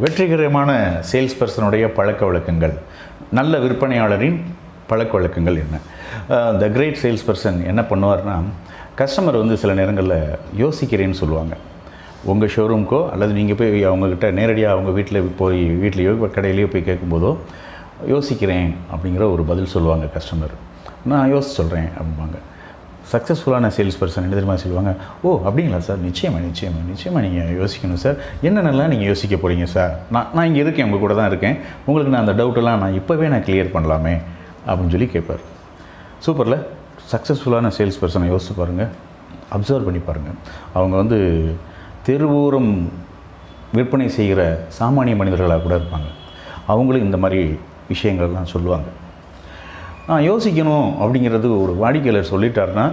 வெற்றிகரமான சேல்ஸ் பர்சனுடைய பழக்க வழக்கங்கள் நல்ல விற்பனையாளரின் பழக்க வழக்கங்கள் என்ன த கிரேட் சேல்ஸ் பர்சன் என்ன பண்ணுவார்னா கஸ்டமர் வந்து சில நேரங்களில் யோசிக்கிறேன்னு சொல்லுவாங்க உங்கள் ஷோரூம்க்கோ அல்லது நீங்கள் போய் அவங்கக்கிட்ட நேரடியாக அவங்க வீட்டில் போய் வீட்லேயோ கடையிலையோ போய் கேட்கும்போதோ யோசிக்கிறேன் அப்படிங்கிற ஒரு பதில் சொல்லுவாங்க கஸ்டமர் நான் யோசிச்சு சொல்கிறேன் அப்படிம்பாங்க சக்ஸஸ்ஃபுல்லான சேல்ஸ் பர்சன் என்ன தெரியுமா சொல்லுவாங்க ஓ அப்படிங்களா சார் நிச்சயமாக நிச்சயமாக நிச்சயமாக நீங்கள் யோசிக்கணும் சார் என்னென்னலாம் நீங்கள் யோசிக்க போகிறீங்க சார் நான் நான் இங்கே இருக்கேன் உங்கள் கூட தான் இருக்கேன் உங்களுக்கு நான் அந்த டவுட்டெல்லாம் நான் இப்போவே நான் கிளியர் பண்ணலாமே அப்படின்னு சொல்லி கேட்பார் சூப்பரில் சக்ஸஸ்ஃபுல்லான சேல்ஸ் பர்சனை யோசிச்சு பாருங்கள் அப்சர்வ் பண்ணி பாருங்கள் அவங்க வந்து தெருவோரம் விற்பனை செய்கிற சாமானிய மனிதர்களாக கூட இருப்பாங்க அவங்களும் இந்த மாதிரி விஷயங்கள்லாம் சொல்லுவாங்க நான் யோசிக்கணும் அப்படிங்கிறது ஒரு வாடிக்கையாளர் சொல்லிட்டாருன்னா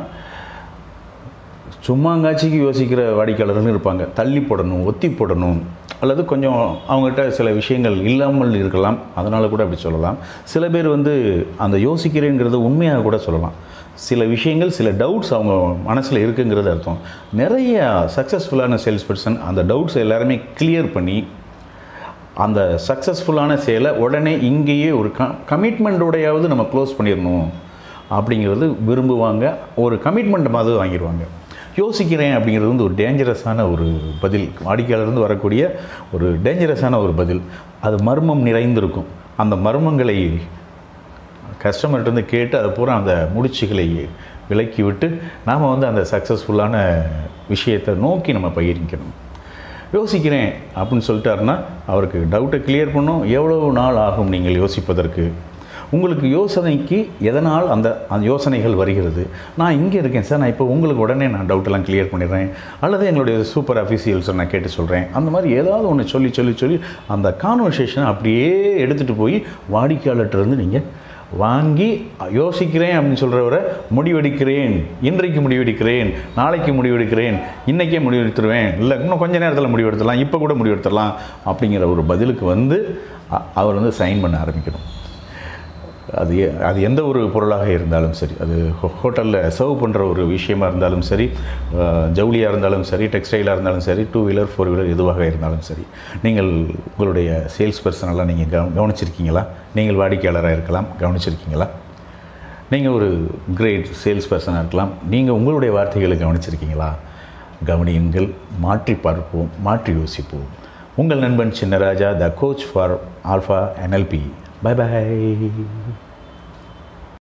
சும்மாங்காட்சிக்கு யோசிக்கிற வாடிக்கையாளர்கள் இருப்பாங்க தள்ளி போடணும் ஒத்தி போடணும் அல்லது கொஞ்சம் அவங்ககிட்ட சில விஷயங்கள் இல்லாமல் இருக்கலாம் அதனால் கூட அப்படி சொல்லலாம் சில பேர் வந்து அந்த யோசிக்கிறேங்கிறது உண்மையாக கூட சொல்லலாம் சில விஷயங்கள் சில டவுட்ஸ் அவங்க மனசில் இருக்குங்கிறது அர்த்தம் நிறைய சக்ஸஸ்ஃபுல்லான சேல்ஸ் பர்சன் அந்த டவுட்ஸ் எல்லாருமே கிளியர் பண்ணி அந்த சக்ஸஸ்ஃபுல்லான சேலை உடனே இங்கேயே ஒரு க கமிட்மெண்ட்டோடையாவது நம்ம க்ளோஸ் பண்ணிடணும் அப்படிங்கிறது விரும்புவாங்க ஒரு கமிட்மெண்ட் மாதிரி வாங்கிடுவாங்க யோசிக்கிறேன் அப்படிங்கிறது வந்து ஒரு டேஞ்சரஸான ஒரு பதில் வாடிக்கையாளர்ந்து வரக்கூடிய ஒரு டேஞ்சரஸான ஒரு பதில் அது மர்மம் நிறைந்திருக்கும் அந்த மர்மங்களை கஸ்டமர்கிட்டருந்து கேட்டு அதை பூரா அந்த முடிச்சுகளை விலக்கி விட்டு நாம் வந்து அந்த சக்ஸஸ்ஃபுல்லான விஷயத்தை நோக்கி நம்ம பயணிக்கணும் யோசிக்கிறேன் அப்படின்னு சொல்லிட்டாருன்னா அவருக்கு டவுட்டை கிளியர் பண்ணும் எவ்வளவு நாள் ஆகும் நீங்கள் யோசிப்பதற்கு உங்களுக்கு யோசனைக்கு எதனால் அந்த அந்த யோசனைகள் வருகிறது நான் இங்கே இருக்கேன் சார் நான் இப்போ உங்களுக்கு உடனே நான் டவுட்டெல்லாம் கிளியர் பண்ணிடுறேன் அல்லது எங்களுடைய சூப்பர் அஃபீஷியல்ஸை நான் கேட்டு சொல்கிறேன் அந்த மாதிரி ஏதாவது ஒன்று சொல்லி சொல்லி சொல்லி அந்த கான்வர்சேஷனை அப்படியே எடுத்துகிட்டு போய் வாடிக்கையாளர்கிட்டருந்து நீங்கள் வாங்கி யோசிக்கிறேன் அப்படின்னு சொல்கிறவரை முடிவெடுக்கிறேன் இன்றைக்கு முடிவெடுக்கிறேன் நாளைக்கு முடிவெடுக்கிறேன் இன்றைக்கே முடிவெடுத்துருவேன் இல்லை இன்னும் கொஞ்ச நேரத்தில் முடிவெடுத்துடலாம் இப்போ கூட முடிவெடுத்துடலாம் அப்படிங்கிற ஒரு பதிலுக்கு வந்து அ- அவர் வந்து சைன் பண்ண ஆரம்பிக்கணும் அது எ- அது எந்த ஒரு பொருளாக இருந்தாலும் சரி அது ஹோட்டலில் சர்வ் பண்ணுற ஒரு விஷயமா இருந்தாலும் சரி அஹ், ஜவுளியாக இருந்தாலும் சரி டெக்ஸ்டைலாக இருந்தாலும் சரி டூ வீலர் ஃபோர் வீலர் எதுவாக இருந்தாலும் சரி நீங்கள் உங்களுடைய சேல்ஸ் பர்சனெல்லாம் நீங்கள் கவ கவனிச்சிருக்கீங்களா நீங்கள் வாடிக்கையாளராக இருக்கலாம் கவனிச்சிருக்கீங்களா நீங்கள் ஒரு கிரேட் சேல்ஸ் பர்சனாக இருக்கலாம் நீங்கள் உங்களுடைய வார்த்தைகளை கவனிச்சிருக்கீங்களா கவனியுங்கள் மாற்றி பார்ப்போம் மாற்றி யோசிப்போம் உங்கள் நண்பன் Chinnaraja the coach for alpha NLP bye by